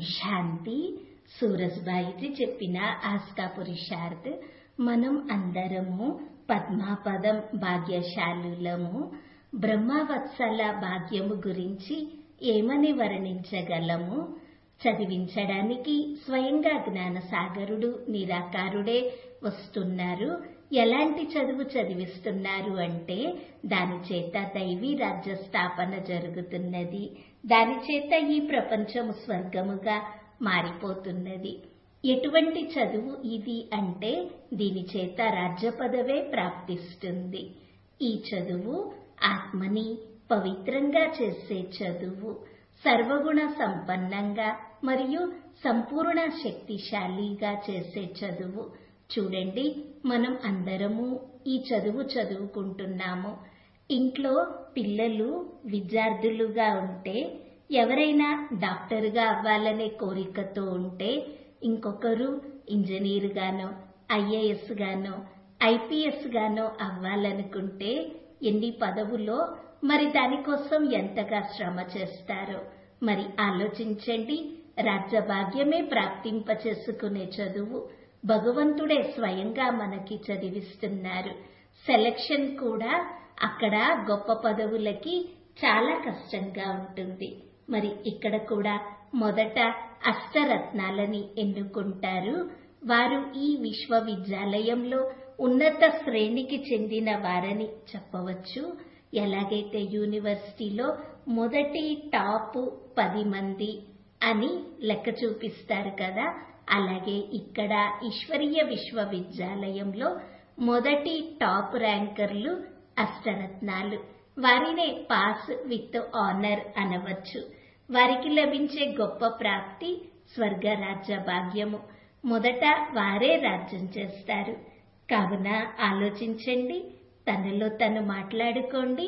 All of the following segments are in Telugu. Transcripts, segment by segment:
శాంతి సూరజ్బాయిజీ చెప్పిన ఆస్కా పురుషార్థ్ మనం అందరము పద్మాపదం భాగ్యశాలులము బ్రహ్మవత్సల భాగ్యము గురించి ఏమని వర్ణించగలము చదివించడానికి స్వయంగా జ్ఞానసాగరుడు నిరాకారుడే వస్తున్నారు ఎలాంటి చదువు చదివిస్తున్నారు అంటే దాని చేత దైవీ రాజ్య స్థాపన జరుగుతున్నది దాని చేత ఈ ప్రపంచము స్వర్గముగా మారిపోతున్నది ఎటువంటి చదువు ఇది అంటే దీని చేత రాజ్య పదవే ప్రాప్తిస్తుంది ఈ చదువు ఆత్మని పవిత్రంగా చేసే చదువు సర్వగుణ సంపన్నంగా మరియు సంపూర్ణ శక్తిశాలిగా చేసే చదువు చూడండి మనం అందరము ఈ చదువు చదువుకుంటున్నాము ఇంట్లో పిల్లలు విద్యార్థులుగా ఉంటే ఎవరైనా డాక్టర్గా అవ్వాలనే కోరికతో ఉంటే ఇంకొకరు ఇంజనీర్ గానో ఐఏఎస్ గానో ఐపీఎస్ గానో అవ్వాలనుకుంటే ఎన్ని పదవులో మరి దానికోసం ఎంతగా శ్రమ చేస్తారో మరి ఆలోచించండి రాజ్యభాగ్యమే ప్రాప్తింప చేసుకునే చదువు భగవంతుడే స్వయంగా మనకి చదివిస్తున్నారు సెలక్షన్ కూడా అక్కడ గొప్ప పదవులకి చాలా కష్టంగా ఉంటుంది మరి ఇక్కడ కూడా మొదట అష్టరత్నాలని ఎన్నుకుంటారు వారు ఈ విశ్వవిద్యాలయంలో ఉన్నత శ్రేణికి చెందిన వారని చెప్పవచ్చు ఎలాగైతే యూనివర్సిటీలో మొదటి టాప్ పది మంది అని లెక్క చూపిస్తారు కదా అలాగే ఇక్కడ ఈశ్వరీయ విశ్వవిద్యాలయంలో మొదటి టాప్ ర్యాంకర్లు అష్టరత్నాలు వారినే పాస్ విత్ ఆనర్ అనవచ్చు వారికి లభించే గొప్ప ప్రాప్తి స్వర్గ రాజ్య భాగ్యము మొదట వారే రాజ్యం చేస్తారు కావున ఆలోచించండి తనలో తను మాట్లాడుకోండి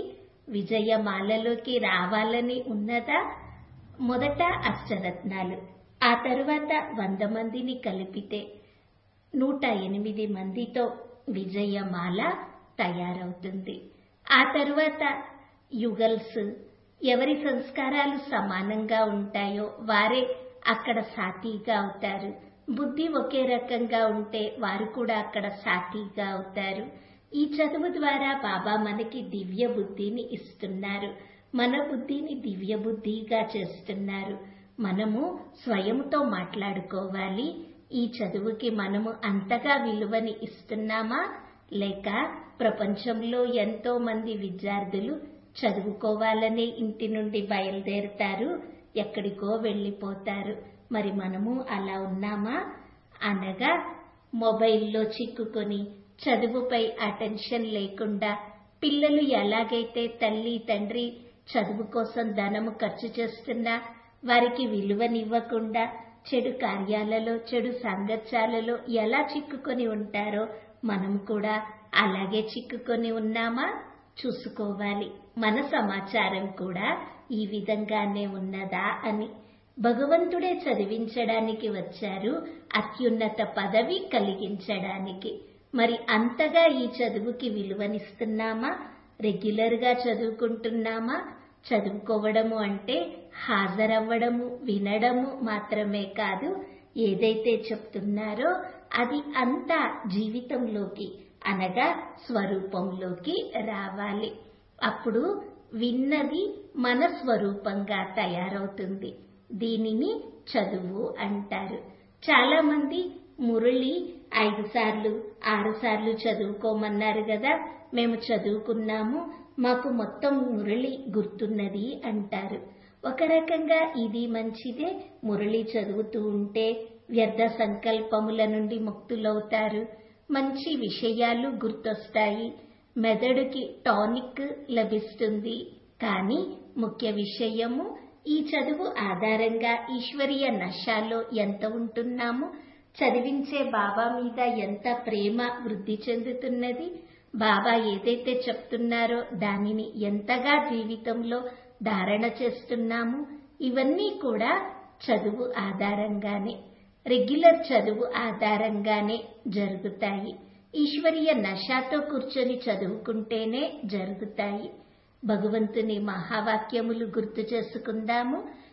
విజయమాలలోకి రావాలని ఉన్నదా మొదట అష్టరత్నాలు ఆ తరువాత వంద మందిని కలిపితే నూట ఎనిమిది మందితో విజయమాల తయారవుతుంది ఆ తరువాత యుగల్స్ ఎవరి సంస్కారాలు సమానంగా ఉంటాయో వారే అక్కడ సాటిగా అవుతారు బుద్ధి ఒకే రకంగా ఉంటే వారు కూడా అక్కడ సాటిగా అవుతారు ఈ చదువు ద్వారా బాబా మనకి దివ్య బుద్ధిని ఇస్తున్నారు మన బుద్ధిని దివ్య బుద్ధిగా చేస్తున్నారు మనము స్వయంతో మాట్లాడుకోవాలి ఈ చదువుకి మనము అంతగా విలువని ఇస్తున్నామా లేక ప్రపంచంలో ఎంతో మంది విద్యార్థులు చదువుకోవాలనే ఇంటి నుండి బయలుదేరుతారు ఎక్కడికో వెళ్ళిపోతారు మరి మనము అలా ఉన్నామా అనగా మొబైల్లో చిక్కుకొని చదువుపై అటెన్షన్ లేకుండా పిల్లలు ఎలాగైతే తల్లి తండ్రి చదువు కోసం ధనము ఖర్చు చేస్తున్నా వారికి విలువనివ్వకుండా చెడు కార్యాలలో చెడు సాంగత్యాలలో ఎలా చిక్కుకొని ఉంటారో మనం కూడా అలాగే చిక్కుకొని ఉన్నామా చూసుకోవాలి మన సమాచారం కూడా ఈ విధంగానే ఉన్నదా అని భగవంతుడే చదివించడానికి వచ్చారు అత్యున్నత పదవి కలిగించడానికి మరి అంతగా ఈ చదువుకి విలువనిస్తున్నామా రెగ్యులర్గా చదువుకుంటున్నామా చదువుకోవడము అంటే హాజరవ్వడము వినడము మాత్రమే కాదు ఏదైతే చెప్తున్నారో అది అంతా జీవితంలోకి అనగా స్వరూపంలోకి రావాలి అప్పుడు విన్నది మన స్వరూపంగా తయారవుతుంది దీనిని చదువు అంటారు చాలా మంది మురళి ఐదు సార్లు ఆరు సార్లు చదువుకోమన్నారు కదా మేము చదువుకున్నాము మాకు మొత్తం మురళి గుర్తున్నది అంటారు ఒక రకంగా ఇది మంచిదే మురళి చదువుతూ ఉంటే వ్యర్థ సంకల్పముల నుండి ముక్తులవుతారు మంచి విషయాలు గుర్తొస్తాయి మెదడుకి టానిక్ లభిస్తుంది కానీ ముఖ్య విషయము ఈ చదువు ఆధారంగా ఈశ్వరీయ నశాలో ఎంత ఉంటున్నాము చదివించే బాబా మీద ఎంత ప్రేమ వృద్ధి చెందుతున్నది బాబా ఏదైతే చెప్తున్నారో దానిని ఎంతగా జీవితంలో ధారణ చేస్తున్నాము ఇవన్నీ కూడా చదువు ఆధారంగానే రెగ్యులర్ చదువు ఆధారంగానే జరుగుతాయి ఈశ్వరీయ నశాతో కూర్చొని చదువుకుంటేనే జరుగుతాయి భగవంతుని మహావాక్యములు గుర్తు చేసుకుందాము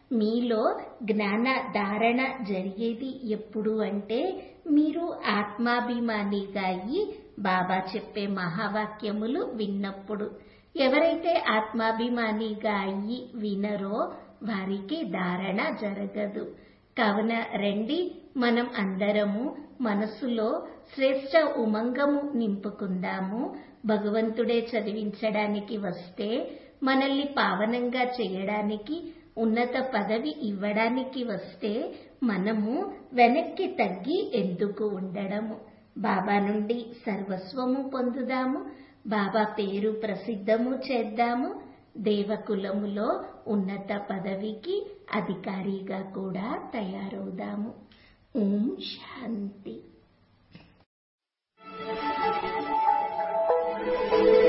మీలో జ్ఞాన ధారణ జరిగేది ఎప్పుడు అంటే మీరు ఆత్మాభిమానిగా అయ్యి బాబా చెప్పే మహావాక్యములు విన్నప్పుడు ఎవరైతే ఆత్మాభిమానిగా అయ్యి వినరో వారికి ధారణ జరగదు కావున రండి మనం అందరము మనసులో శ్రేష్ట ఉమంగము నింపుకుందాము భగవంతుడే చదివించడానికి వస్తే మనల్ని పావనంగా చేయడానికి ఉన్నత పదవి ఇవ్వడానికి వస్తే మనము వెనక్కి తగ్గి ఎందుకు ఉండడము బాబా నుండి సర్వస్వము పొందుదాము బాబా పేరు ప్రసిద్ధము చేద్దాము దేవకులములో ఉన్నత పదవికి అధికారిగా కూడా తయారవుదాము ఓం శాంతి